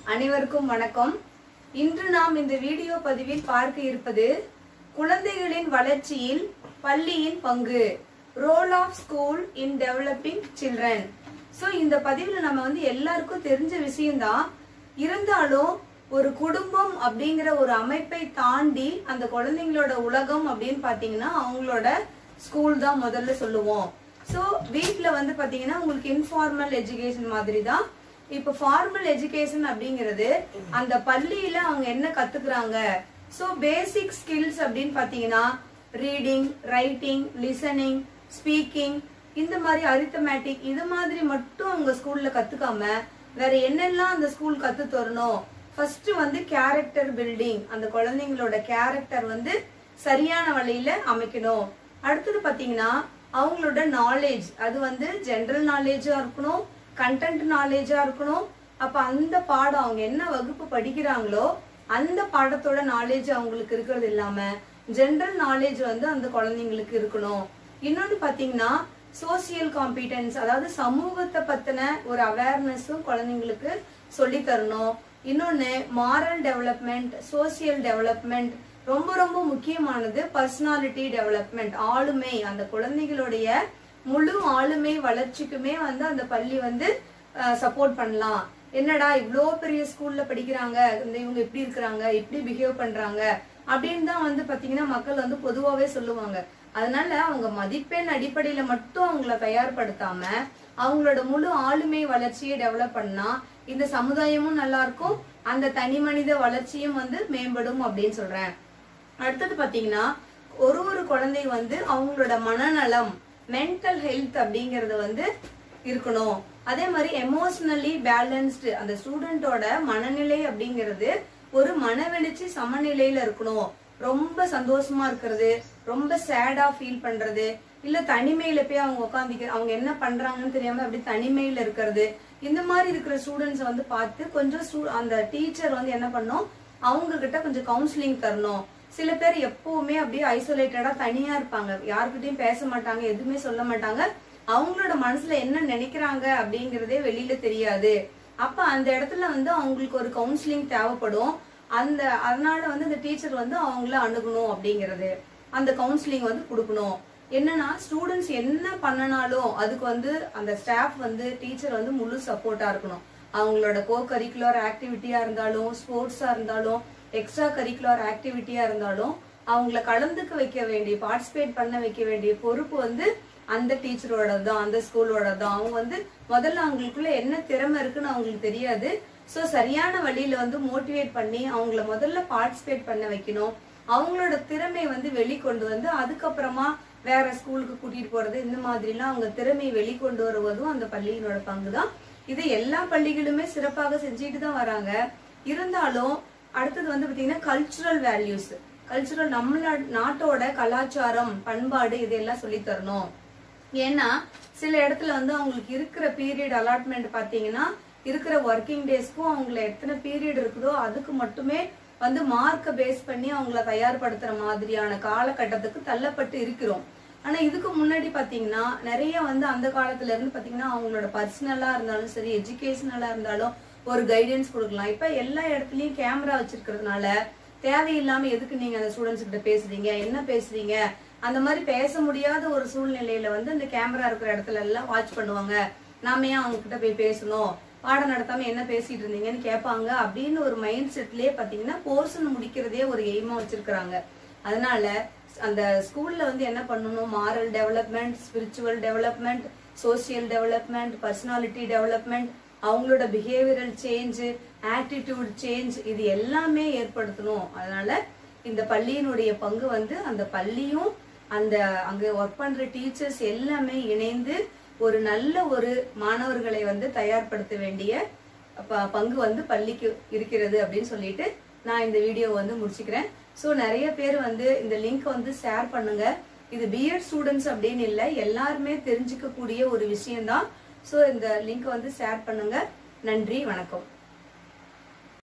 அனைவருக்கும் வணக்கம் இன்று நாம் இந்த வீடியோ பதிவில் பார்க்க இருப்பது குழந்தைகளின் வளர்ச்சியில் பள்ளியின் பங்கு role of school in developing children so இந்த பதிவில் நம்ம வந்து எல்லாருக்கும் தெரிஞ்ச விஷயம்தான் இருந்தாலும் ஒரு குடும்பம் அப்படிங்கிற ஒரு அமைப்பை தாண்டி அந்த குழந்தைங்களோட உலகம் அப்படின்னு பாத்தீங்கன்னா அவங்களோட ஸ்கூல் தான் முதல்ல சொல்லுவோம் ஸோ வீட்டில் வந்து பாத்தீங்கன்னா உங்களுக்கு இன்ஃபார்மல் எஜுகேஷன் மாதிரி தான் இப்போ ஃபார்மல் எஜுகேஷன் அப்படிங்கிறது அந்த பள்ளியில அவங்க என்ன கத்துக்கிறாங்க ஸோ பேசிக் ஸ்கில்ஸ் அப்படின்னு பாத்தீங்கன்னா ரீடிங் ரைட்டிங் லிசனிங் ஸ்பீக்கிங் இந்த மாதிரி அரித்தமேட்டிக் இது மாதிரி மட்டும் அவங்க ஸ்கூல்ல கத்துக்காம வேற என்னெல்லாம் அந்த ஸ்கூல் கத்து தரணும் ஃபர்ஸ்ட் வந்து கேரக்டர் பில்டிங் அந்த குழந்தைங்களோட கேரக்டர் வந்து சரியான வழியில அமைக்கணும் அடுத்தது பாத்தீங்கன்னா அவங்களோட நாலேஜ் அது வந்து ஜெனரல் நாலேஜா இருக்கணும் கண்டென்ட் நாலேஜா இருக்கணும் அப்ப அந்த பாடம் அவங்க என்ன வகுப்பு படிக்கிறாங்களோ அந்த பாடத்தோட நாலேஜ் அவங்களுக்கு இருக்கிறது இல்லாம ஜெனரல் நாலேஜ் வந்து அந்த குழந்தைங்களுக்கு இருக்கணும் இன்னொன்னு பாத்தீங்கன்னா சோசியல் காம்பிடன்ஸ் அதாவது சமூகத்தை பத்தின ஒரு அவேர்னஸும் குழந்தைங்களுக்கு சொல்லி தரணும் இன்னொன்னு மாரல் டெவலப்மெண்ட் சோசியல் டெவலப்மெண்ட் ரொம்ப ரொம்ப முக்கியமானது பர்சனாலிட்டி டெவலப்மெண்ட் ஆளுமை அந்த குழந்தைகளுடைய முழு ஆளுமை வளர்ச்சிக்குமே வந்து அந்த பள்ளி வந்து சப்போர்ட் பண்ணலாம் என்னடா இவ்ளோ பெரிய ஸ்கூல்ல படிக்கிறாங்க இந்த இவங்க இப்படி இருக்கிறாங்க இப்படி பிஹேவ் பண்றாங்க அப்படின்னு தான் வந்து பாத்தீங்கன்னா மக்கள் வந்து பொதுவாவே சொல்லுவாங்க அதனால அவங்க மதிப்பெண் அடிப்படையில மட்டும் அவங்கள தயார்படுத்தாம அவங்களோட முழு ஆளுமை வளர்ச்சியை டெவலப் பண்ணா இந்த சமுதாயமும் நல்லா இருக்கும் அந்த தனி மனித வளர்ச்சியும் வந்து மேம்படும் அப்படின்னு சொல்றேன் அடுத்தது பாத்தீங்கன்னா ஒரு ஒரு குழந்தை வந்து அவங்களோட மனநலம் மென்டல் ஹெல்த் அப்படிங்கறது வந்து இருக்கணும் அதே மாதிரி எமோஷனலி பேலன்ஸ்டு அந்த ஸ்டூடெண்டோட மனநிலை அப்படிங்கிறது ஒரு மனவெளிச்சி சமநிலையில இருக்கணும் ரொம்ப சந்தோஷமா இருக்கிறது ரொம்ப சேடா ஃபீல் பண்றது இல்ல தனிமையில போய் அவங்க உட்காந்துக்க அவங்க என்ன பண்றாங்கன்னு தெரியாம அப்படி தனிமையில இருக்கிறது இந்த மாதிரி இருக்கிற ஸ்டூடெண்ட்ஸ் வந்து பார்த்து கொஞ்சம் stu- அந்த டீச்சர் வந்து என்ன பண்ணும் அவங்க கிட்ட கொஞ்சம் கவுன்சிலிங் தரணும் சில பேர் எப்பவுமே அப்படியே ஐசோலேட்டடா தனியா இருப்பாங்க யார்கிட்டயும் பேச மாட்டாங்க எதுவுமே சொல்ல மாட்டாங்க அவங்களோட மனசுல என்ன நினைக்கிறாங்க அப்படிங்கறதே வெளியில தெரியாது அப்ப அந்த இடத்துல வந்து அவங்களுக்கு ஒரு கவுன்சிலிங் தேவைப்படும் அந்த அதனால வந்து அந்த டீச்சர் வந்து அவங்கள அணுகணும் அப்படிங்கறது அந்த கவுன்சிலிங் வந்து கொடுக்கணும் என்னன்னா ஸ்டூடெண்ட்ஸ் என்ன பண்ணனாலும் அதுக்கு வந்து அந்த ஸ்டாஃப் வந்து டீச்சர் வந்து முழு சப்போர்ட்டா இருக்கணும் அவங்களோட கோ கரிக்குலர் ஆக்டிவிட்டியா இருந்தாலும் ஸ்போர்ட்ஸா இருந்தாலும் எக்ஸ்ட்ரா கரிக்குலர் ஆக்டிவிட்டியா இருந்தாலும் அவங்கள கலந்துக்க வைக்க வேண்டிய பார்ட்டிசிபேட் பண்ண வைக்க வேண்டிய பொறுப்பு வந்து அந்த டீச்சரோட தான் அந்த ஸ்கூலோட தான் அவங்க வந்து முதல்ல அவங்களுக்குள்ள என்ன திறமை இருக்குன்னு அவங்களுக்கு தெரியாது சோ சரியான வழியில வந்து மோட்டிவேட் பண்ணி அவங்கள முதல்ல பார்ட்டிசிபேட் பண்ண வைக்கணும் அவங்களோட திறமை வந்து வெளிக்கொண்டு வந்து அதுக்கப்புறமா வேற ஸ்கூலுக்கு கூட்டிட்டு போறது இந்த மாதிரிலாம் அவங்க திறமையை வெளிக்கொண்டு வருவதும் அந்த பள்ளியினோட பங்கு தான் இது எல்லா பள்ளிகளுமே சிறப்பாக செஞ்சுட்டு தான் வராங்க இருந்தாலும் அடுத்தது வந்து பாத்தீங்கன்னா கல்ச்சுரல் வேல்யூஸ் கல்ச்சுரல் நம்ம நாட்டோட கலாச்சாரம் பண்பாடு இதெல்லாம் சொல்லி தரணும் ஏன்னா சில இடத்துல வந்து அவங்களுக்கு இருக்கிற பீரியட் அலாட்மெண்ட் பாத்தீங்கன்னா இருக்கிற ஒர்க்கிங் டேஸ்க்கும் அவங்கள எத்தனை பீரியட் இருக்குதோ அதுக்கு மட்டுமே வந்து மார்க்கை பேஸ் பண்ணி அவங்கள தயார்படுத்துற மாதிரியான காலகட்டத்துக்கு தள்ளப்பட்டு இருக்கிறோம் ஆனா இதுக்கு முன்னாடி பாத்தீங்கன்னா நிறைய வந்து அந்த காலத்துல இருந்து பாத்தீங்கன்னா அவங்களோட பர்சனலா இருந்தாலும் சரி எஜுகேஷனலா இருந்தாலும் ஒரு கைடன்ஸ் கொடுக்கலாம் இப்ப எல்லா இடத்துலயும் கேமரா வச்சிருக்கிறதுனால தேவையில்லாம எதுக்கு நீங்க அந்த ஸ்டூடெண்ட்ஸ் கிட்ட பேசுறீங்க என்ன பேசுறீங்க அந்த மாதிரி பேச முடியாத ஒரு சூழ்நிலையில வந்து இந்த கேமரா இருக்கிற இடத்துல எல்லாம் வாட்ச் பண்ணுவாங்க நாம ஏன் அவங்க கிட்ட போய் பேசணும் பாடம் நடத்தாம என்ன பேசிட்டு இருந்தீங்கன்னு கேட்பாங்க அப்படின்னு ஒரு மைண்ட் செட்லயே பாத்தீங்கன்னா போர்ஷன் முடிக்கிறதே ஒரு எய்மா வச்சிருக்கிறாங்க அதனால அந்த ஸ்கூல்ல வந்து என்ன பண்ணணும் moral development spiritual development social development personality development அவங்களோட பிஹேவியரல் சேஞ்ச் ஆட்டிடியூட் சேஞ்ச் இது எல்லாமே ஏற்படுத்தணும் அதனால இந்த பள்ளியினுடைய பங்கு வந்து அந்த பள்ளியும் அந்த அங்க ஒர்க் பண்ற டீச்சர்ஸ் எல்லாமே இணைந்து ஒரு நல்ல ஒரு மாணவர்களை வந்து தயார்படுத்த வேண்டிய ப- பங்கு வந்து பள்ளிக்கு இருக்கிறது அப்படின்னு சொல்லிட்டு நான் இந்த வீடியோ வந்து முடிச்சுக்கிறேன் ஸோ நிறைய பேர் வந்து இந்த லிங்க் வந்து ஷேர் பண்ணுங்க இது பிஎட் ஸ்டூடெண்ட்ஸ் அப்படின்னு இல்லை எல்லாருமே தெரிஞ்சுக்க கூடிய ஒரு விஷயம்தான் ஸோ இந்த லிங்க் வந்து ஷேர் பண்ணுங்க நன்றி வணக்கம்